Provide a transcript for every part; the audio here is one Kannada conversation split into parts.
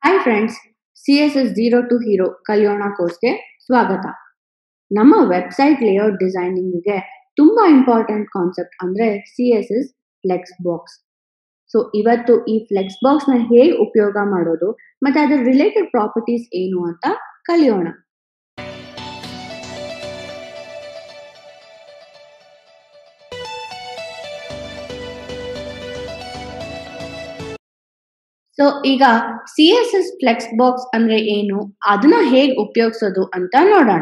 hi friends C S S zero to hero Kaliyona ಕೋರ್ಸ್ಗೆ ಸ್ವಾಗತ ನಮ್ಮ ವೆಬ್ಸೈಟ್ ಲೇಔಟ್ ಡಿಸೈನಿಂಗ್ಗೆ ತುಂಬಾ ಇಂಪಾರ್ಟೆಂಟ್ ಕಾನ್ಸೆಪ್ಟ್ ಅಂದ್ರೆ C S S flex box so ಇವತ್ತು ಈ ಫ್ಲೆಕ್ಸ್ ಬಾಕ್ಸ್ ನ ಹೇಗೆ ಉಪಯೋಗ ಮಾಡೋದು ಮತ್ತೆ ಅದರ ರಿಲೇಟೆಡ್ ಪ್ರಾಪರ್ಟೀಸ್ ಏನು ಅಂತ ಕಲಿಯೋಣ ಸೊ ಈಗ C S S flex box ಅಂದ್ರೆ ಏನು ಅದನ್ನ ಹೇಗೆ ಉಪಯೋಗಿಸೋದು ಅಂತ ನೋಡೋಣ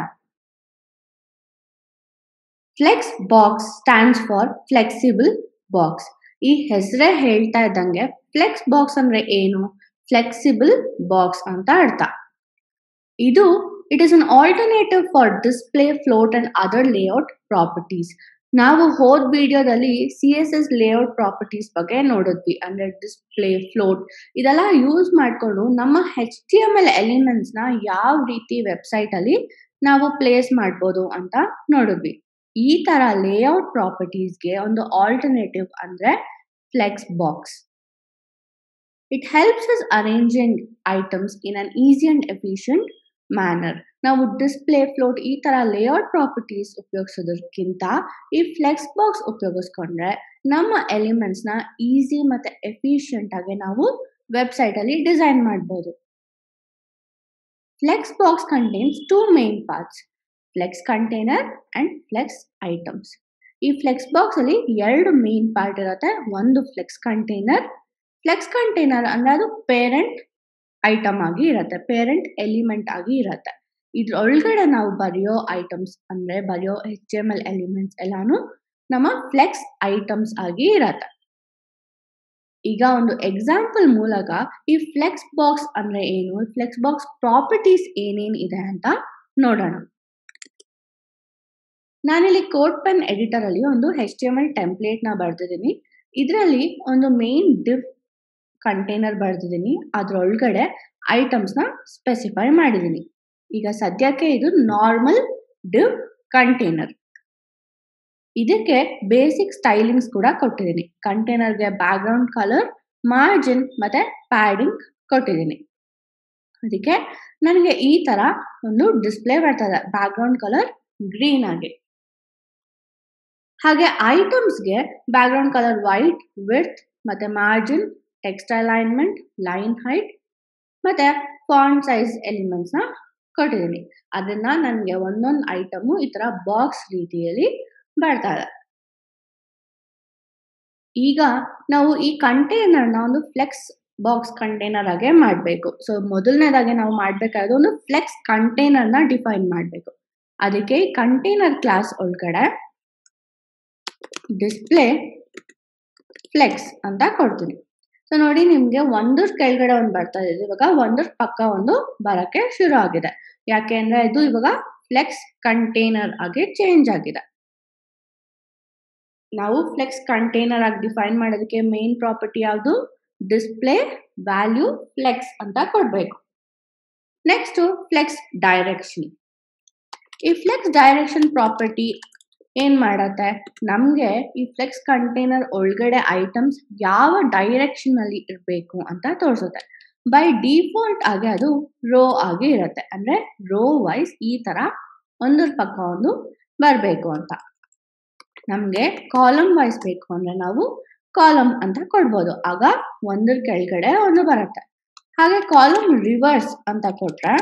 flex box stands for flexible box ಈ ಹೆಸರೇ ಹೇಳ್ತಾ ಇದ್ದಂಗೆ ಫ್ಲೆಕ್ಸ್ ಬಾಕ್ಸ್ ಅಂದ್ರೆ ಏನು ಫ್ಲೆಕ್ಸಿಬಲ್ ಬಾಕ್ಸ್ ಅಂತ ಅರ್ಥ ಇದು it is an alternative for display float and other layout properties ನಾವು ಹೋದ್ ವಿಡಿಯೋದಲ್ಲಿ C S S layout properties ಬಗ್ಗೆ ನೋಡಿದ್ವಿ ಅಂದ್ರೆ ಡಿಸ್ಪ್ಲೇ ಫ್ಲೋಟ್ ಇದೆಲ್ಲ ಯೂಸ್ ಮಾಡಿಕೊಂಡು ನಮ್ಮ H T M L elements ನ ಯಾವ ರೀತಿ ವೆಬ್ಸೈಟ್ ಅಲ್ಲಿ ನಾವು ಪ್ಲೇಸ್ ಮಾಡ್ಬೋದು ಅಂತ ನೋಡಿದ್ವಿ ಈ ತರ ಲೇಔಟ್ ಪ್ರಾಪರ್ಟೀಸ್ಗೆ ಒಂದು ಆಲ್ಟರ್ನೇಟಿವ್ ಅಂದ್ರೆ flex box it helps us arranging items in an easy and efficient manner ನಾವು ಡಿಸ್ಪ್ಲೇ ಫ್ಲೋಟ್ ಈ ತರ ಲೇಔಟ್ ಪ್ರಾಪರ್ಟೀಸ್ ಉಪಯೋಗಿಸೋದಕ್ಕಿಂತ ಈ ಫ್ಲೆಕ್ಸ್ ಬಾಕ್ಸ್ ಉಪಯೋಗಿಸ್ಕೊಂಡ್ರೆ ನಮ್ಮ ಎಲಿಮೆಂಟ್ಸ್ ನ ಈಸಿ ಮತ್ತೆ ಎಫಿಷಿಯಂಟ್ ಆಗಿ ನಾವು ವೆಬ್ಸೈಟ್ ಅಲ್ಲಿ ಡಿಸೈನ್ ಮಾಡ್ಬೋದು flex box contains two main parts flex container and flex items ಈ ಫ್ಲೆಕ್ಸ್ ಬಾಕ್ಸ್ ಅಲ್ಲಿ ಎರಡು ಮೇನ್ ಪಾರ್ಟ್ ಇರುತ್ತೆ ಒಂದು ಫ್ಲೆಕ್ಸ್ ಕಂಟೈನರ್ ಫ್ಲೆಕ್ಸ್ ಕಂಟೈನರ್ ಅಂದ್ರೆ ಅದು ಪೇರೆಂಟ್ ಐಟಮ್ ಆಗಿ ಇರತ್ತೆ ಪೇರೆಂಟ್ ಎಲಿಮೆಂಟ್ ಆಗಿ ಇರತ್ತೆ ಇದ್ರೊಳಗಡೆ ನಾವು ಬರೆಯೋ ಐಟಮ್ಸ್ ಅಂದ್ರೆ ಬರೆಯೋ ಎಚ್ ಎಮ್ ಎಲ್ ಎಲಿಮೆಂಟ್ಸ್ ಎಲ್ಲಾನು ನಮ್ಮ ಫ್ಲೆಕ್ಸ್ ಐಟಮ್ಸ್ ಆಗಿ ಇರತ್ತೆ ಈಗ ಒಂದು ಎಕ್ಸಾಂಪಲ್ ಮೂಲಕ ಈ ಫ್ಲೆಕ್ಸ್ ಬಾಕ್ಸ್ ಅಂದ್ರೆ ಏನು ಫ್ಲೆಕ್ಸ್ ಬಾಕ್ಸ್ ಪ್ರಾಪರ್ಟೀಸ್ ಏನೇನ್ ಇದೆ ಅಂತ ನೋಡೋಣ ನಾನಿಲ್ಲಿ ಕೋಡ್ ಪೆನ್ ಎಡಿಟರ್ ಅಲ್ಲಿ ಒಂದು H T M L template ನ ಬರ್ದಿದ್ದೀನಿ ಇದರಲ್ಲಿ ಒಂದು ಮೇನ್ ಡಿವ್ ಕಂಟೈನರ್ ಬರ್ದಿದ್ದೀನಿ ಅದ್ರೊಳಗಡೆ ಐಟಮ್ಸ್ ನ ಸ್ಪೆಸಿಫೈ ಮಾಡಿದ್ದೀನಿ ಈಗ ಸದ್ಯಕ್ಕೆ ಇದು ನಾರ್ಮಲ್ ಡಿವ್ ಕಂಟೈನರ್ ಇದಕ್ಕೆ ಬೇಸಿಕ್ ಸ್ಟೈಲಿಂಗ್ಸ್ ಕೂಡ ಕೊಟ್ಟಿದ್ದೀನಿ ಕಂಟೈನರ್ಗೆ ಬ್ಯಾಕ್ ಗ್ರೌಂಡ್ ಕಲರ್ ಮಾರ್ಜಿನ್ ಮತ್ತೆ ಪ್ಯಾಡಿಂಗ್ ಕೊಟ್ಟಿದ್ದೀನಿ ಅದಕ್ಕೆ ನನಗೆ ಈ ತರ ಒಂದು ಡಿಸ್ಪ್ಲೇ ಬರ್ತದೆ ಬ್ಯಾಕ್ ಗ್ರೌಂಡ್ ಕಲರ್ ಗ್ರೀನ್ ಆಗಿ ಹಾಗೆ ಐಟಮ್ಸ್ಗೆ background colour white with ಮತ್ತೆ margin text alignment line height ಮತ್ತೆ ಫಾಂಟ್ ಸೈಜ್ ಎಲಿಮೆಂಟ್ಸ್ ನ ಕೊಟ್ಟಿದ್ದೀನಿ ಅದನ್ನ ನನಗೆ ಒಂದೊಂದು ಐಟಮು ಈ ತರ ಬಾಕ್ಸ್ ರೀತಿಯಲ್ಲಿ ಬರ್ತಾ ಇದೆ ಈಗ ನಾವು ಈ ಕಂಟೈನರ್ನ ಒಂದು ಫ್ಲೆಕ್ಸ್ ಬಾಕ್ಸ್ ಕಂಟೈನರ್ ಆಗಿ ಮಾಡಬೇಕು ಸೊ ಮೊದಲನೇದಾಗಿ ನಾವು ಮಾಡಬೇಕಾದ್ರೆ ಒಂದು ಫ್ಲೆಕ್ಸ್ ಕಂಟೈನರ್ನ ಡಿಫೈನ್ ಮಾಡಬೇಕು ಅದಕ್ಕೆ ಈ ಕಂಟೈನರ್ ಕ್ಲಾಸ್ ಒಳಗಡೆ ಡಿಸ್ಪ್ಲೇ ಫ್ಲೆಕ್ಸ್ ಅಂತ ಕೊಡ್ತೀನಿ ಸೊ ನೋಡಿ ನಿಮ್ಗೆ ಒಂದ್ರ ಕೆಳಗಡೆ ಒಂದು ಬರ್ತಾ ಇದೆ ಇವಾಗ ಒಂದ್ರ ಪಕ್ಕ ಒಂದು ಬರಕ್ಕೆ ಶುರು ಆಗಿದೆ ಯಾಕೆ ಅಂದ್ರೆ ಇದು ಇವಾಗ ಫ್ಲೆಕ್ಸ್ ಕಂಟೈನರ್ ಆಗಿ ಚೇಂಜ್ ಆಗಿದೆ ನಾವು ಫ್ಲೆಕ್ಸ್ ಕಂಟೈನರ್ ಆಗಿ ಡಿಫೈನ್ ಮಾಡೋದಕ್ಕೆ ಮೇನ್ ಪ್ರಾಪರ್ಟಿ ಯಾವುದು ಡಿಸ್ಪ್ಲೇ ವ್ಯಾಲ್ಯೂ ಫ್ಲೆಕ್ಸ್ ಅಂತ ಕೊಡ್ಬೇಕು ನೆಕ್ಸ್ಟ್ ಫ್ಲೆಕ್ಸ್ ಡೈರೆಕ್ಷನ್ ಈ ಫ್ಲೆಕ್ಸ್ ಡೈರೆಕ್ಷನ್ ಪ್ರಾಪರ್ಟಿ ಏನ್ ಮಾಡತ್ತೆ ನಮ್ಗೆ ಈ ಫ್ಲೆಕ್ಸ್ ಕಂಟೈನರ್ ಒಳಗಡೆ ಐಟಮ್ಸ್ ಯಾವ ಡೈರೆಕ್ಷನ್ ಅಲ್ಲಿ ಇರಬೇಕು ಅಂತ ತೋರಿಸುತ್ತೆ ಬೈ ಡಿಫಾಲ್ಟ್ ಆಗಿ ಅದು ರೋ ಆಗಿ ಇರುತ್ತೆ ಅಂದ್ರೆ ರೋ ವೈಸ್ ಈ ತರ ಒಂದ್ರ ಪಕ್ಕ ಒಂದು ಬರಬೇಕು ಅಂತ ನಮ್ಗೆ ಕಾಲಮ್ ವೈಸ್ ಬೇಕು ಅಂದ್ರೆ ನಾವು ಕಾಲಮ್ ಅಂತ ಕೊಡ್ಬೋದು ಆಗ ಒಂದ್ರ ಕೆಳಗಡೆ ಒಂದು ಬರುತ್ತೆ ಹಾಗೆ ಕಾಲಮ್ ರಿವರ್ಸ್ ಅಂತ ಕೊಟ್ರೆ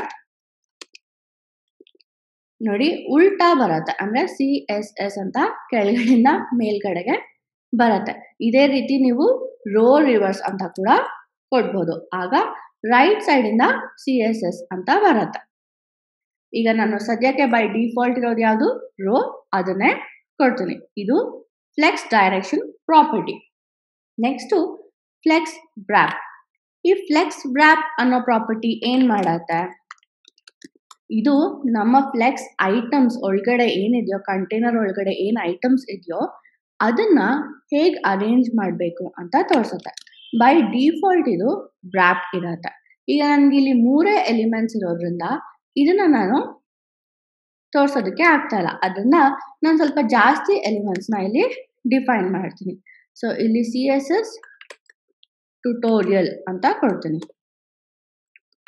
ನೋಡಿ ಉಲ್ಟಾ ಬರುತ್ತೆ ಅಂದ್ರೆ ಸಿ ಎಸ್ ಎಸ್ ಅಂತ ಕೆಳಗಡೆಯಿಂದ ಮೇಲ್ಗಡೆಗೆ ಬರುತ್ತೆ ಇದೇ ರೀತಿ ನೀವು ರೋ ರಿವರ್ಸ್ ಅಂತ ಕೂಡ ಕೊಡ್ಬೋದು ಆಗ ರೈಟ್ ಸೈಡ್ ಇಂದ ಸಿ ಎಸ್ ಎಸ್ ಅಂತ ಬರುತ್ತೆ ಈಗ ನಾನು ಸದ್ಯಕ್ಕೆ ಬೈ ಡಿಫಾಲ್ಟ್ ಇರೋದು ಯಾವುದು ರೋ ಅದನ್ನೇ ಕೊಡ್ತೀನಿ ಇದು flex direction property next flex wrap ಈ ಫ್ಲೆಕ್ಸ್ ಬ್ರ್ಯಾಪ್ ಅನ್ನೋ ಪ್ರಾಪರ್ಟಿ ಏನ್ ಮಾಡತ್ತೆ ಇದು ನಮ್ಮ ಫ್ಲೆಕ್ಸ್ ಐಟಮ್ಸ್ ಒಳಗಡೆ ಏನಿದೆಯೋ ಕಂಟೈನರ್ ಒಳಗಡೆ ಏನ್ ಐಟಮ್ಸ್ ಇದೆಯೋ ಅದನ್ನ ಹೇಗ್ ಅರೇಂಜ್ ಮಾಡಬೇಕು ಅಂತ ತೋರಿಸುತ್ತೆ ಬೈ ಡಿಫಾಲ್ಟ್ ಇದು ಬ್ರ್ಯಾಪ್ ಇರತ್ತೆ ಈಗ ನನ್ಗೆ ಇಲ್ಲಿ ಮೂರೇ ಎಲಿಮೆಂಟ್ಸ್ ಇರೋದ್ರಿಂದ ಇದನ್ನ ನಾನು ತೋರ್ಸೋದಕ್ಕೆ ಆಗ್ತಾ ಇಲ್ಲ ಅದನ್ನ ನಾನು ಸ್ವಲ್ಪ ಜಾಸ್ತಿ ಎಲಿಮೆಂಟ್ಸ್ ನ ಇಲ್ಲಿ ಡಿಫೈನ್ ಮಾಡ್ತೀನಿ ಸೊ ಇಲ್ಲಿ ಸಿ ಎಸ್ ಎಸ್ ಟ್ಯುಟೋರಿಯಲ್ ಅಂತ ಕೊಡ್ತೀನಿ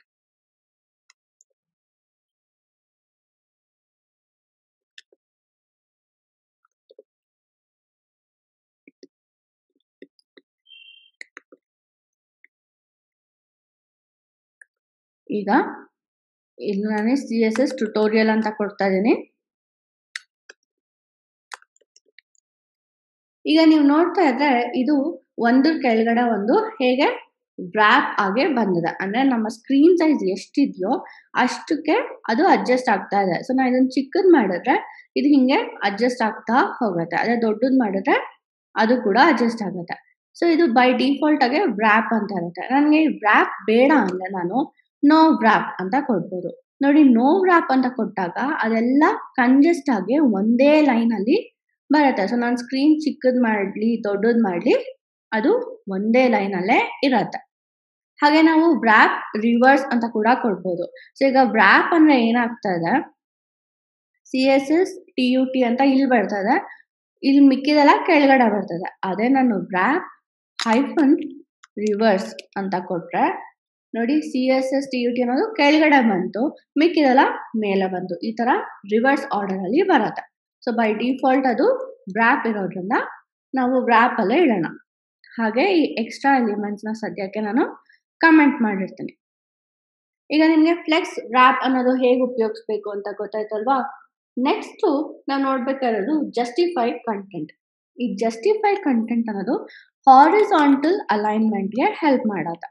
ಈಗ ಇಲ್ಲಿ ನಾನು ಸಿ ಎಸ್ ಎಸ್ ಟ್ಯುಟೋರಿಯಲ್ ಅಂತ ಕೊಡ್ತಾ ಇದ್ದೀನಿ ಈಗ ನೀವು ನೋಡ್ತಾ ಇದ್ರೆ ಇದು ಒಂದ್ರ ಕೆಳಗಡೆ ಒಂದು ಹೇಗೆ ವ್ರಾಪ್ ಆಗೇ ಬಂದಿದೆ ಅಂದ್ರೆ ನಮ್ಮ ಸ್ಕ್ರೀನ್ ಸೈಜ್ ಎಷ್ಟಿದೆಯೋ ಅಷ್ಟಕ್ಕೆ ಅದು ಅಡ್ಜಸ್ಟ್ ಆಗ್ತಾ ಇದೆ ಸೊ ನಾವು ಇದನ್ನ ಚಿಕ್ಕದ್ ಮಾಡಿದ್ರೆ ಇದು ಹಿಂಗೆ ಅಡ್ಜಸ್ಟ್ ಆಗ್ತಾ ಹೋಗುತ್ತೆ ಅದೇ ದೊಡ್ಡದ್ ಮಾಡಿದ್ರೆ ಅದು ಕೂಡ ಅಡ್ಜಸ್ಟ್ ಆಗುತ್ತೆ ಸೊ ಇದು ಬೈ ಡಿಫಾಲ್ಟ್ ಆಗಿ ವ್ರಾಪ್ ಅಂತ ಇರುತ್ತೆ ನನಗೆ ವ್ರಾಪ್ ಬೇಡ ಅಂದ್ರೆ ನಾನು ನೋ ವ್ರಾಪ್ ಅಂತ ಕೊಡ್ಬೋದು ನೋಡಿ ನೋ ವ್ರಾಪ್ ಅಂತ ಕೊಟ್ಟಾಗ ಅದೆಲ್ಲ ಕಂಜೆಸ್ಟ್ ಆಗಿ ಒಂದೇ ಲೈನ್ ಅಲ್ಲಿ ಬರುತ್ತೆ ಸೊ ನಾನು ಸ್ಕ್ರೀನ್ ಚಿಕ್ಕದ್ ಮಾಡ್ಲಿ ದೊಡ್ಡದ್ ಮಾಡ್ಲಿ ಅದು ಒಂದೇ ಲೈನ್ ಅಲ್ಲೇ ಇರತ್ತೆ ಹಾಗೆ ನಾವು ವ್ರಾಪ್ ರಿವರ್ಸ್ ಅಂತ ಕೂಡ ಕೊಡ್ಬೋದು ಸೊ ಈಗ ವ್ರಾಪ್ ಅಂದ್ರೆ ಏನಾಗ್ತಾ ಇದೆ C S S T U T ಅಂತ ಇಲ್ಲಿ ಬರ್ತಾ ಇದೆ ಇಲ್ಲಿ ಮಿಕ್ಕಿದೆಲ್ಲ ಕೆಳಗಡೆ ಬರ್ತದೆ ಅದೇ ನಾನು ವ್ರಾಪ್ ಹೈಫನ್ ರಿವರ್ಸ್ ಅಂತ ಕೊಟ್ರೆ ನೋಡಿ C S S T U T ಅನ್ನೋದು ಕೆಳಗಡೆ ಬಂತು ಮಿಕ್ಕಿದೆಲ್ಲ ಮೇಲೆ ಬಂತು ಈ ತರ ರಿವರ್ಸ್ ಆರ್ಡರ್ ಅಲ್ಲಿ ಬರುತ್ತೆ ಸೊ ಬೈ ಡಿಫಾಲ್ಟ್ ಅದು ವ್ರಾಪ್ ಇರೋದ್ರಿಂದ ನಾವು ವ್ರಾಪ್ ಅಲ್ಲೇ ಇಡೋಣ ಹಾಗೆ ಈ ಎಕ್ಸ್ಟ್ರಾ ಎಲಿಮೆಂಟ್ಸ್ ನ ಸದ್ಯಕ್ಕೆ ನಾನು ಕಮೆಂಟ್ ಮಾಡಿರ್ತೀನಿ ಈಗ ನಿಮಗೆ ಫ್ಲೆಕ್ಸ್ ವ್ರಾಪ್ ಅನ್ನೋದು ಹೇಗೆ ಉಪಯೋಗಿಸ್ಬೇಕು ಅಂತ ಗೊತ್ತಾಯ್ತಲ್ವಾ ನೆಕ್ಸ್ಟ್ ನಾವು ನೋಡ್ಬೇಕಾಗಿರೋದು ಜಸ್ಟಿಫೈ ಕಂಟೆಂಟ್ ಈ ಜಸ್ಟಿಫೈ ಕಂಟೆಂಟ್ ಅನ್ನೋದು ಹಾರಿಸಾಂಟಲ್ ಅಲೈನ್ಮೆಂಟ್ಗೆ ಹೆಲ್ಪ್ ಮಾಡತ್ತೆ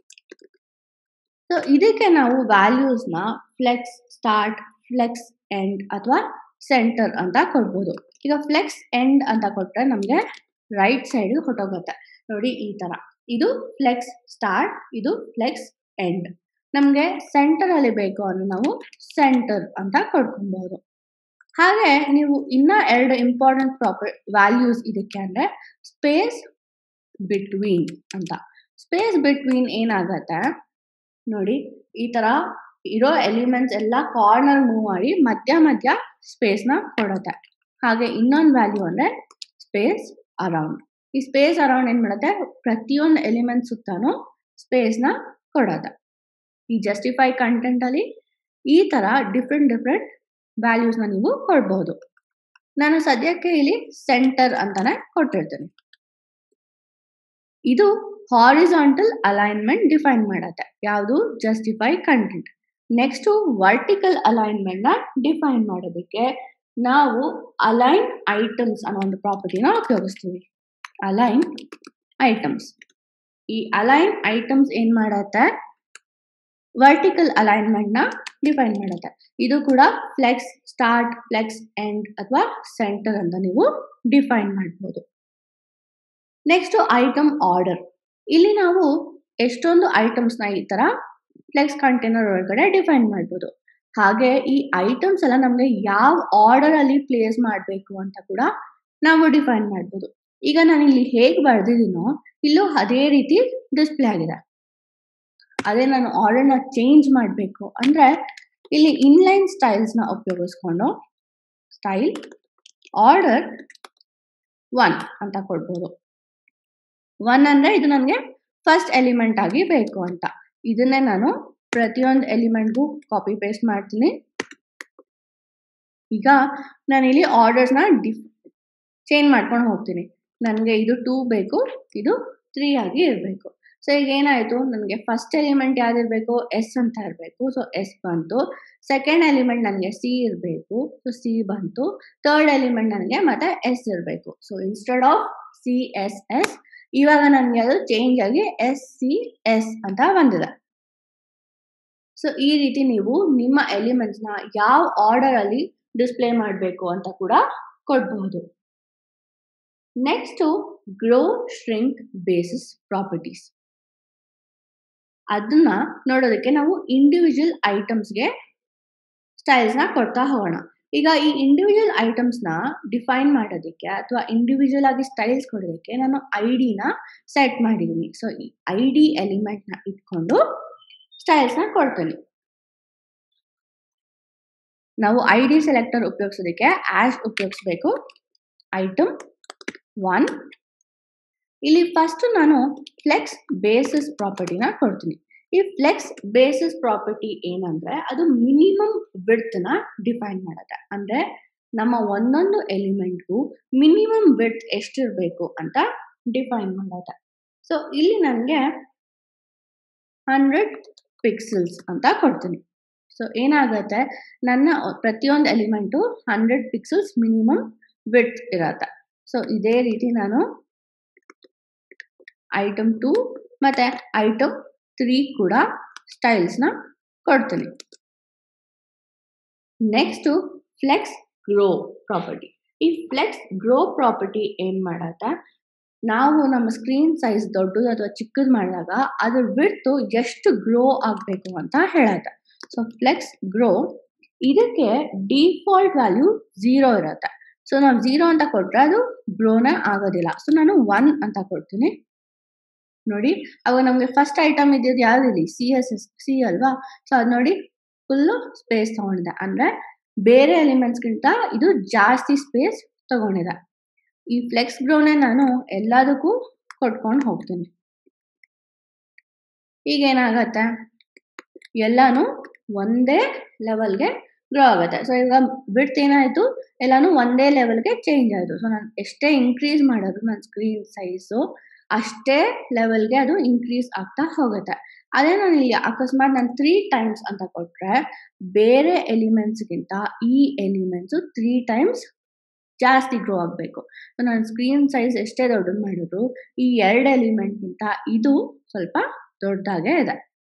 ಸೊ ಇದಕ್ಕೆ ನಾವು ವ್ಯಾಲ್ಯೂಸ್ನ ಫ್ಲೆಕ್ಸ್ ಸ್ಟಾರ್ಟ್ ಫ್ಲೆಕ್ಸ್ ಎಂಡ್ ಅಥವಾ ಸೆಂಟರ್ ಅಂತ ಕೊಡ್ಬೋದು ಈಗ ಫ್ಲೆಕ್ಸ್ ಎಂಡ್ ಅಂತ ಕೊಟ್ರೆ ನಮಗೆ ರೈಟ್ ಸೈಡ್ ಹೊಟ್ಟೋಗುತ್ತೆ ನೋಡಿ ಈ ತರ ಇದು ಫ್ಲೆಕ್ಸ್ ಸ್ಟಾರ್ಟ್ ಇದು ಫ್ಲೆಕ್ಸ್ ಎಂಡ್ ನಮಗೆ ಸೆಂಟರ್ ಅಲ್ಲಿ ಬೇಕು ಅಂದ್ರೆ ನಾವು ಸೆಂಟರ್ ಅಂತ ಕೊಡ್ಕೊಬಹುದು ಹಾಗೆ ನೀವು ಇನ್ನ ಎರಡು ಇಂಪಾರ್ಟೆಂಟ್ ಪ್ರಾಪರ್ ವ್ಯಾಲ್ಯೂಸ್ ಇದಕ್ಕೆ ಅಂದ್ರೆ ಸ್ಪೇಸ್ ಬಿಟ್ವೀನ್ ಅಂತ ಸ್ಪೇಸ್ ಬಿಟ್ವೀನ್ ಏನಾಗತ್ತೆ ನೋಡಿ ಈ ತರ ಇರೋ ಎಲಿಮೆಂಟ್ಸ್ ಎಲ್ಲ ಕಾರ್ನರ್ ಮೂವ್ ಮಾಡಿ ಮಧ್ಯ ಮಧ್ಯ ಸ್ಪೇಸ್ ನ ಕೊಡುತ್ತೆ ಹಾಗೆ ಇನ್ನೊಂದು ವ್ಯಾಲ್ಯೂ ಅಂದ್ರೆ ಸ್ಪೇಸ್ ಅರೌಂಡ್ ಈ ಸ್ಪೇಸ್ ಅರೌಂಡ್ ಏನ್ ಮಾಡುತ್ತೆ ಪ್ರತಿಯೊಂದು ಎಲಿಮೆಂಟ್ ಸುತ್ತಾನು ಸ್ಪೇಸ್ ನ ಕೊಡುತ್ತೆ ಈ ಜಸ್ಟಿಫೈ ಕಂಟೆಂಟ್ ಅಲ್ಲಿ ಈ ತರ ಡಿಫ್ರೆಂಟ್ ಡಿಫ್ರೆಂಟ್ ವ್ಯಾಲ್ಯೂಸ್ ನ ನೀವು ಕೊಡ್ಬಹುದು ನಾನು ಸದ್ಯಕ್ಕೆ ಇಲ್ಲಿ ಸೆಂಟರ್ ಅಂತಾನೆ ಕೊಟ್ಟಿರ್ತೀನಿ ಇದು ಹಾರಿಸಾಂಟಲ್ ಅಲೈನ್ಮೆಂಟ್ ಡಿಫೈನ್ ಮಾಡತ್ತೆ ಯಾವುದು justify content next vertical alignment ನ ಡಿಫೈನ್ ಮಾಡೋದಕ್ಕೆ ನಾವು ಅಲೈನ್ ಐಟಮ್ಸ್ ಅನ್ನೋ ಒಂದು ಪ್ರಾಪರ್ಟಿನ ಉಪಯೋಗಿಸ್ತೀವಿ ಅಲೈನ್ ಐಟಮ್ಸ್ ಈ ಅಲೈನ್ ಐಟಮ್ಸ್ ಏನ್ ಮಾಡತ್ತೆ ವರ್ಟಿಕಲ್ ಅಲೈನ್ಮೆಂಟ್ ನ ಡಿಫೈನ್ ಮಾಡುತ್ತೆ ಇದು ಕೂಡ ಫ್ಲೆಕ್ಸ್ ಸ್ಟಾರ್ಟ್ ಫ್ಲೆಕ್ಸ್ ಎಂಡ್ ಅಥವಾ ಸೆಂಟರ್ ಅಂತ ನೀವು ಡಿಫೈನ್ ಮಾಡ್ಬೋದು ನೆಕ್ಸ್ಟ್ ಐಟಮ್ ಆರ್ಡರ್ ಇಲ್ಲಿ ನಾವು ಎಷ್ಟೊಂದು ಐಟಮ್ಸ್ ನ ಈ ತರ ಫ್ಲೆಕ್ಸ್ ಕಂಟೈನರ್ ಒಳಗಡೆ ಡಿಫೈನ್ ಮಾಡ್ಬೋದು ಹಾಗೆ ಈ ಐಟಮ್ಸ್ ಎಲ್ಲ ನಮ್ಗೆ ಯಾವ ಆರ್ಡರ್ ಅಲ್ಲಿ ಪ್ಲೇಸ್ ಮಾಡಬೇಕು ಅಂತ ಕೂಡ ನಾವು ಡಿಫೈನ್ ಮಾಡ್ಬೋದು ಈಗ ನಾನು ಇಲ್ಲಿ ಹೇಗೆ ಬರ್ದಿದ್ದೀನೋ ಇಲ್ಲೂ ಅದೇ ರೀತಿ ಡಿಸ್ಪ್ಲೇ ಆಗಿದೆ ಅದೇ ನಾನು ಆರ್ಡರ್ನ ಚೇಂಜ್ ಮಾಡಬೇಕು ಅಂದ್ರೆ ಇಲ್ಲಿ ಇನ್ಲೈನ್ ಸ್ಟೈಲ್ಸ್ ನ ಉಪಯೋಗಿಸ್ಕೊಂಡು ಸ್ಟೈಲ್ ಆರ್ಡರ್ ಒನ್ ಅಂತ ಕೊಡ್ಬೋದು ಒನ್ ಅಂದ್ರೆ ಇದು ನನಗೆ ಫಸ್ಟ್ ಎಲಿಮೆಂಟ್ ಆಗಿ ಬೇಕು ಅಂತ ಇದನ್ನೇ ನಾನು ಪ್ರತಿಯೊಂದು ಎಲಿಮೆಂಟ್ಗೂ ಕಾಪಿ ಪೇಸ್ಟ್ ಮಾಡ್ತೀನಿ ಈಗ ನಾನು ಇಲ್ಲಿ ಆರ್ಡರ್ಸ್ನ ಡಿಫ್ ಚೇಂಜ್ ಮಾಡ್ಕೊಂಡು ಹೋಗ್ತೀನಿ ನನಗೆ ಇದು ಟೂ ಬೇಕು ಇದು ತ್ರೀ ಆಗಿ ಇರಬೇಕು ಸೊ ಈಗ ಏನಾಯಿತು ನನಗೆ ಫಸ್ಟ್ ಎಲಿಮೆಂಟ್ ಯಾವ್ದಿರಬೇಕು ಎಸ್ ಅಂತ ಇರಬೇಕು ಸೊ ಎಸ್ ಬಂತು ಸೆಕೆಂಡ್ ಎಲಿಮೆಂಟ್ ನನಗೆ ಸಿ ಇರಬೇಕು ಸೊ ಸಿ ಬಂತು ಥರ್ಡ್ ಎಲಿಮೆಂಟ್ ನನಗೆ ಮತ್ತೆ ಎಸ್ ಇರಬೇಕು so instead of C S S ಇವಾಗ ನನಗೆ ಅದು ಚೇಂಜ್ ಆಗಿ ಎಸ್ ಸಿ ಎಸ್ ಅಂತ ಬಂದಿದೆ ಸೊ ಈ ರೀತಿ ನೀವು ನಿಮ್ಮ ಎಲಿಮೆಂಟ್ಸ್ನ ಯಾವ ಆರ್ಡರ್ ಅಲ್ಲಿ ಡಿಸ್ಪ್ಲೇ ಮಾಡಬೇಕು ಅಂತ ಕೂಡ ಕೊಡಬಹುದು next grow shrink basis properties ಅದನ್ನ ನೋಡೋದಕ್ಕೆ ನಾವು ಇಂಡಿವಿಜುವಲ್ ಐಟಮ್ಸ್ಗೆ ಸ್ಟೈಲ್ಸ್ನ ಕೊಡ್ತಾ ಹೋಗೋಣ ಈಗ ಈ ಇಂಡಿವಿಜುವಲ್ ಐಟಮ್ಸ್ನ ಡಿಫೈನ್ ಮಾಡೋದಕ್ಕೆ ಅಥವಾ ಇಂಡಿವಿಜುವಲ್ ಆಗಿ ಸ್ಟೈಲ್ಸ್ ಕೊಡೋದಕ್ಕೆ ನಾನು ಐ ಡಿನ ಸೆಟ್ ಮಾಡಿದ್ದೀನಿ ಸೊ ಈ ಐ ಡಿ ಎಲಿಮೆಂಟ್ನ ಇಟ್ಕೊಂಡು ಸ್ಟೈಲ್ಸ್ನ ಕೊಡ್ತೀನಿ ನಾವು ಐ ಡಿ ಸೆಲೆಕ್ಟರ್ ಉಪಯೋಗಿಸೋದಕ್ಕೆ ಆಶ್ ಉಪಯೋಗಿಸ್ಬೇಕು ಐಟಮ್ ಒನ್ ಇಲ್ಲಿ ಫಸ್ಟ್ ನಾನು ಫ್ಲೆಕ್ಸ್ ಬೇಸಿಸ್ ಪ್ರಾಪರ್ಟಿನ ಕೊಡ್ತೀನಿ ಈ ಫ್ಲೆಕ್ಸ್ ಬೇಸಿಸ್ ಪ್ರಾಪರ್ಟಿ ಏನಂದ್ರೆ ಅದು ಮಿನಿಮಮ್ ವಿಡ್ತ್ನ ಡಿಫೈನ್ ಮಾಡುತ್ತೆ ಅಂದ್ರೆ ನಮ್ಮ ಒಂದೊಂದು ಎಲಿಮೆಂಟ್ಗೂ ಮಿನಿಮಮ್ ವಿಡ್ತ್ ಎಷ್ಟಿರಬೇಕು ಅಂತ ಡಿಫೈನ್ ಮಾಡುತ್ತೆ ಸೊ ಇಲ್ಲಿ ನನಗೆ ಹಂಡ್ರೆಡ್ ಪಿಕ್ಸೆಲ್ಸ್ ಅಂತ ಕೊಡ್ತೀನಿ ಸೊ ಏನಾಗುತ್ತೆ ನನ್ನ ಪ್ರತಿಯೊಂದು element hundred pixels minimum width ಇರತ್ತೆ ಸೊ ಇದೇ ರೀತಿ ನಾನು ಐಟಮ್ ಟು ಮತ್ತು ಐಟಮ್ ತ್ರೀ ಕೂಡ ಸ್ಟೈಲ್ಸ್ನ ಕೊಡ್ತೀನಿ ನೆಕ್ಸ್ಟು ಫ್ಲೆಕ್ಸ್ ಗ್ರೋ ಪ್ರಾಪರ್ಟಿ ಈ ಫ್ಲೆಕ್ಸ್ ಗ್ರೋ ಪ್ರಾಪರ್ಟಿ ಏನು ಮಾಡತ್ತೆ ನಾವು ನಮ್ಮ ಸ್ಕ್ರೀನ್ ಸೈಜ್ ದೊಡ್ಡದು ಅಥವಾ ಚಿಕ್ಕದು ಮಾಡಿದಾಗ ಅದ್ರ ವಿಡ್ತು ಎಷ್ಟು ಗ್ರೋ ಆಗಬೇಕು ಅಂತ ಹೇಳತ್ತೆ ಸೊ ಫ್ಲೆಕ್ಸ್ ಗ್ರೋ ಇದಕ್ಕೆ ಡಿಫಾಲ್ಟ್ ವ್ಯಾಲ್ಯೂ ಝೀರೋ ಇರುತ್ತೆ ಸೊ ನಾವು ಝೀರೋ ಅಂತ ಕೊಟ್ಟರೆ ಅದು ಗ್ರೋನೇ ಆಗೋದಿಲ್ಲ ಸೊ ನಾನು ಒನ್ ಅಂತ ಕೊಡ್ತೀನಿ ನೋಡಿ ಅವಾಗ ನಮಗೆ ಫಸ್ಟ್ ಐಟಮ್ ಇದ್ದಿದ್ದು ಯಾವುದಿಲ್ಲ ಸಿ ಎಸ್ ಎಸ್ ಸಿ ಅಲ್ವಾ ಸೊ ಅದು ನೋಡಿ ಫುಲ್ಲು ಸ್ಪೇಸ್ ತಗೊಂಡಿದೆ ಅಂದರೆ ಬೇರೆ ಎಲಿಮೆಂಟ್ಸ್ಗಿಂತ ಇದು ಜಾಸ್ತಿ ಸ್ಪೇಸ್ ತಗೊಂಡಿದೆ ಈ ಫ್ಲೆಕ್ಸ್ ಗ್ರೋನೇ ನಾನು ಎಲ್ಲದಕ್ಕೂ ಕೊಟ್ಕೊಂಡು ಹೋಗ್ತೀನಿ ಈಗ ಏನಾಗತ್ತೆ ಎಲ್ಲಾನು ಒಂದೇ ಲೆವೆಲ್ಗೆ ಗ್ರೋ ಆಗುತ್ತೆ ಸೊ ಈಗ ಬಿಡ್ತ್ ಏನಾಯಿತು ಎಲ್ಲಾನು ಒಂದೇ ಲೆವೆಲ್ಗೆ ಚೇಂಜ್ ಆಯಿತು ಸೊ ನಾನು ಎಷ್ಟೇ ಇನ್ಕ್ರೀಸ್ ಮಾಡೋದು ನನ್ನ ಸ್ಕ್ರೀನ್ ಸೈಜು ಅಷ್ಟೇ ಲೆವೆಲ್ಗೆ ಅದು ಇನ್ಕ್ರೀಸ್ ಆಗ್ತಾ ಹೋಗುತ್ತೆ ಅದೇ ನಾನು ಇಲ್ಲಿ ಅಕಸ್ಮಾತ್ ನಾನು ತ್ರೀ ಟೈಮ್ಸ್ ಅಂತ ಕೊಟ್ಟರೆ ಬೇರೆ ಎಲಿಮೆಂಟ್ಸ್ಗಿಂತ ಈ ಎಲಿಮೆಂಟ್ಸು ತ್ರೀ ಟೈಮ್ಸ್ ಜಾಸ್ತಿ ಗ್ರೋ ಆಗಬೇಕು ಸೊ ನಾನು ಸ್ಕ್ರೀನ್ ಸೈಜ್ ಎಷ್ಟೇ ದೊಡ್ಡದು ಮಾಡಿದ್ರು ಈ ಎರಡು ಎಲಿಮೆಂಟ್ಗಿಂತ ಇದು ಸ್ವಲ್ಪ ದೊಡ್ಡದಾಗೇ ಇದೆ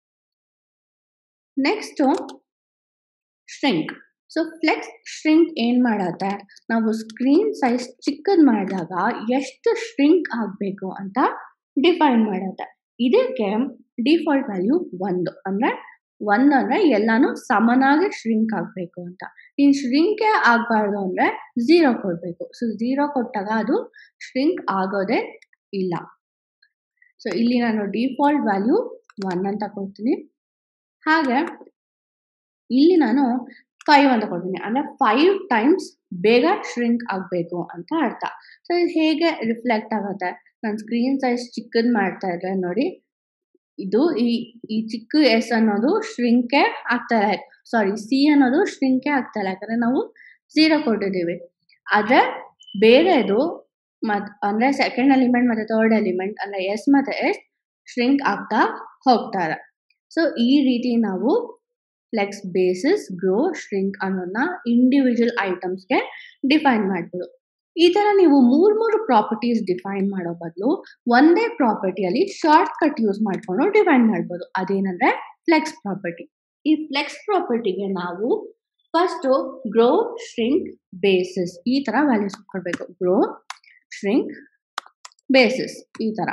next shrink so flex shrink ಏನು ಮಾಡತ್ತೆ ನಾವು ಸ್ಕ್ರೀನ್ ಸೈಜ್ ಚಿಕ್ಕದು ಮಾಡಿದಾಗ ಎಷ್ಟು ಶ್ರಿಂಕ್ ಆಗಬೇಕು ಅಂತ ಡಿಫೈನ್ ಮಾಡತ್ತೆ ಇದಕ್ಕೆ ಡಿಫಾಲ್ಟ್ ವ್ಯಾಲ್ಯೂ ಒಂದು ಅಂದರೆ ಒಂದು ಅಂದರೆ ಎಲ್ಲಾನು ಸಮನಾಗಿ ಶ್ರಿಂಕ್ ಆಗಬೇಕು ಅಂತ ಇನ್ನು ಶ್ರಿಂಕೇ ಆಗಬಾರ್ದು ಅಂದರೆ ಝೀರೋ ಕೊಡಬೇಕು ಸೊ ಝೀರೋ ಕೊಟ್ಟಾಗ ಅದು ಶ್ರಿಂಕ್ ಆಗೋದೇ ಇಲ್ಲ ಸೊ ಇಲ್ಲಿ ನಾನು ಡಿಫಾಲ್ಟ್ ವ್ಯಾಲ್ಯೂ ಒನ್ ಅಂತ ಕೊಡ್ತೀನಿ ಹಾಗೆ ಇಲ್ಲಿ ನಾನು ಫೈವ್ ಅಂತ ಕೊಡ್ತೀನಿ ಅಂದರೆ ಫೈವ್ ಟೈಮ್ಸ್ ಬೇಗ ಶ್ರಿಂಕ್ ಆಗಬೇಕು ಅಂತ ಅರ್ಥ ಸೊ ಇದು ಹೇಗೆ ರಿಫ್ಲೆಕ್ಟ್ ಆಗುತ್ತೆ ನಾನು ಸ್ಕ್ರೀನ್ ಸೈಜ್ ಚಿಕ್ಕದು ಮಾಡ್ತಾ ಇದ್ರೆ ನೋಡಿ ಇದು ಈ ಈ ಚಿಕ್ಕ ಎಸ್ ಅನ್ನೋದು ಶ್ರಿಂಕೆ ಆಗ್ತಾ ಇಲ್ಲ ಸಾರಿ ಸಿ ಅನ್ನೋದು ಶ್ರಿಂಕೆ ಆಗ್ತಾ ಇಲ್ಲ ಯಾಕಂದರೆ ನಾವು ಝೀರೋ ಕೊಟ್ಟಿದ್ದೀವಿ ಆದರೆ ಬೇರೆದು ಮತ್ ಅಂದರೆ ಸೆಕೆಂಡ್ ಎಲಿಮೆಂಟ್ ಮತ್ತು ಥರ್ಡ್ ಎಲಿಮೆಂಟ್ ಅಂದರೆ ಎಸ್ ಮತ್ತು ಎಸ್ ಶ್ರಿಂಕ್ ಆಗ್ತಾ ಹೋಗ್ತಾರೆ ಸೊ ಈ ರೀತಿ ನಾವು ಫ್ಲೆಕ್ಸ್ ಬೇಸಿಸ್ ಗ್ರೋ ಶ್ರಿಂಕ್ ಅನ್ನೋದನ್ನ ಇಂಡಿವಿಜುವಲ್ ಐಟಮ್ಸ್ಗೆ ಡಿಫೈನ್ ಮಾಡ್ಬೋದು ಈ ಥರ ನೀವು ಮೂರು ಮೂರು ಪ್ರಾಪರ್ಟೀಸ್ ಡಿಫೈನ್ ಮಾಡೋ ಬದಲು ಒಂದೇ ಪ್ರಾಪರ್ಟಿಯಲ್ಲಿ ಶಾರ್ಟ್ ಕಟ್ ಯೂಸ್ ಮಾಡಿಕೊಂಡು ಡಿಫೈನ್ ಮಾಡ್ಬೋದು ಅದೇನಂದ್ರೆ ಫ್ಲೆಕ್ಸ್ ಪ್ರಾಪರ್ಟಿ ಈ ಫ್ಲೆಕ್ಸ್ ಪ್ರಾಪರ್ಟಿಗೆ ನಾವು ಫಸ್ಟು ಗ್ರೋ ಶ್ರಿಂಕ್ ಬೇಸಿಸ್ ಈ ಥರ ವ್ಯಾಲ್ಯೂಸ್ ಕೊಡಬೇಕು ಗ್ರೋ ಶ್ರಿಂಕ್ ಬೇಸಿಸ್ ಈ ಥರ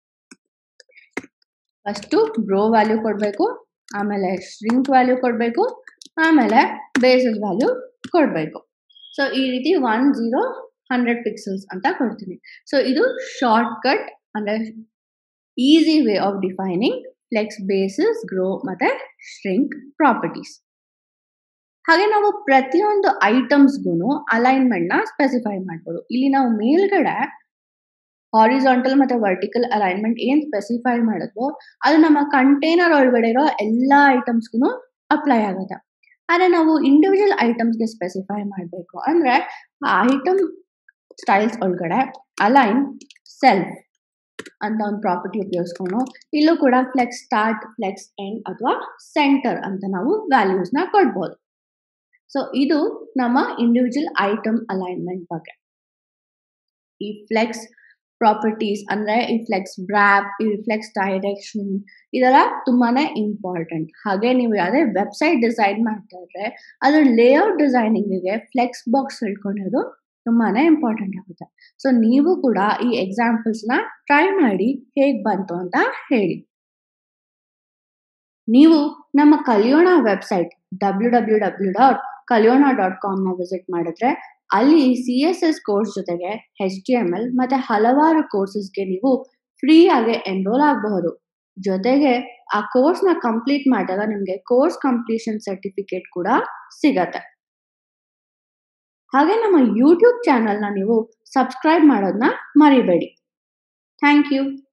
ಫಸ್ಟು ಗ್ರೋ ವ್ಯಾಲ್ಯೂ ಕೊಡಬೇಕು ಆಮೇಲೆ ಶ್ರಿಂಕ್ ವ್ಯಾಲ್ಯೂ ಕೊಡಬೇಕು ಆಮೇಲೆ ಬೇಸಿಸ್ ವ್ಯಾಲ್ಯೂ ಕೊಡಬೇಕು ಸೊ ಈ ರೀತಿ ಒನ್ ಜೀರೋ ಹಂಡ್ರೆಡ್ ಪಿಕ್ಸೆಲ್ಸ್ ಅಂತ ಕೊಡ್ತೀನಿ ಸೊ ಇದು ಶಾರ್ಟ್ ಕಟ್ ಅಂದರೆ easy way of defining flex basis grow ಮತ್ತು ಶ್ರಿಂಕ್ ಪ್ರಾಪರ್ಟೀಸ್ ಹಾಗೆ ನಾವು ಪ್ರತಿಯೊಂದು ಐಟಮ್ಸ್ಗೂ ಅಲೈನ್ಮೆಂಟ್ನ ಸ್ಪೆಸಿಫೈ ಮಾಡ್ಬೋದು ಇಲ್ಲಿ ನಾವು ಮೇಲ್ಗಡೆ ಹಾರಿಜಾಂಟಲ್ ಮತ್ತು ವರ್ಟಿಕಲ್ ಅಲೈನ್ಮೆಂಟ್ ಏನು ಸ್ಪೆಸಿಫೈ ಮಾಡಿದ್ವೋ ಅದು ನಮ್ಮ ಕಂಟೈನರ್ ಒಳಗಡೆ ಇರೋ ಎಲ್ಲ ಐಟಮ್ಸ್ಗೂ ಅಪ್ಲೈ ಆಗುತ್ತೆ ಆದರೆ ನಾವು ಇಂಡಿವಿಜುವಲ್ ಐಟಮ್ಸ್ಗೆ ಸ್ಪೆಸಿಫೈ ಮಾಡಬೇಕು ಅಂದರೆ ಆ ಐಟಮ್ ಸ್ಟೈಲ್ಸ್ ಒಳಗಡೆ ಅಲೈನ್ ಸೆಲ್ಫ್ ಅಂತ ಒಂದು ಪ್ರಾಪರ್ಟಿ ಉಪಯೋಗಿಸ್ಕೊಂಡು ಇಲ್ಲೂ ಕೂಡ ಫ್ಲೆಕ್ಸ್ ಸ್ಟಾರ್ಟ್ ಫ್ಲೆಕ್ಸ್ ಎಂಡ್ ಅಥವಾ ಸೆಂಟರ್ ಅಂತ ನಾವು ವ್ಯಾಲ್ಯೂಸ್ನ ಕೊಡ್ಬೋದು ಸೊ ಇದು ನಮ್ಮ ಇಂಡಿವಿಜುವಲ್ ಐಟಮ್ ಅಲೈನ್ಮೆಂಟ್ ಬಗ್ಗೆ ಈ ಫ್ಲೆಕ್ಸ್ ಪ್ರಾಪರ್ಟೀಸ್ ಅಂದರೆ ಈ ಫ್ಲೆಕ್ಸ್ ಬ್ರ್ಯಾಪ್ ಈ ಫ್ಲೆಕ್ಸ್ ಡೈರೆಕ್ಷನ್ ಇದೆಲ್ಲ ತುಂಬಾ ಇಂಪಾರ್ಟೆಂಟ್ ಹಾಗೆ ನೀವು ಯಾವುದೇ ವೆಬ್ಸೈಟ್ ಡಿಸೈನ್ ಮಾಡ್ತಾ ಇದ್ರೆ ಅದ್ರ ಲೇಔಟ್ ಡಿಸೈನಿಂಗಿಗೆ ಫ್ಲೆಕ್ಸ್ ಬಾಕ್ಸ್ ತಿಳ್ಕೊಂಡಿರೋದು ತುಂಬಾ ಇಂಪಾರ್ಟೆಂಟ್ ಆಗುತ್ತೆ ಸೊ ನೀವು ಕೂಡ ಈ ಎಕ್ಸಾಂಪಲ್ಸ್ನ ಟ್ರೈ ಮಾಡಿ ಹೇಗೆ ಬಂತು ಅಂತ ಹೇಳಿ ನೀವು ನಮ್ಮ ಕಲಿಯೋಣ website W W W dot Kaliyona dot ಕಾಮ್ನ ವಿಸಿಟ್ ಮಾಡಿದ್ರೆ ಅಲ್ಲಿ ಸಿ ಎಸ್ ಎಸ್ ಕೋರ್ಸ್ ಜೊತೆಗೆ ಎಚ್ ಟಿ ಎಮ್ ಎಲ್ ಮತ್ತು ಹಲವಾರು ಕೋರ್ಸಸ್ಗೆ ನೀವು ಫ್ರೀ ಆಗಿ ಎನ್ರೋಲ್ ಆಗಬಹುದು ಜೊತೆಗೆ ಆ ಕೋರ್ಸ್ನ ಕಂಪ್ಲೀಟ್ ಮಾಡಿದಾಗ ನಿಮಗೆ ಕೋರ್ಸ್ ಕಂಪ್ಲೀಷನ್ ಸರ್ಟಿಫಿಕೇಟ್ ಕೂಡ ಸಿಗತ್ತೆ ಹಾಗೆ ನಮ್ಮ ಯೂಟ್ಯೂಬ್ ಚಾನಲ್ನ ನೀವು ಸಬ್ಸ್ಕ್ರೈಬ್ ಮಾಡೋದನ್ನ ಮರಿಬೇಡಿ ಥ್ಯಾಂಕ್ ಯು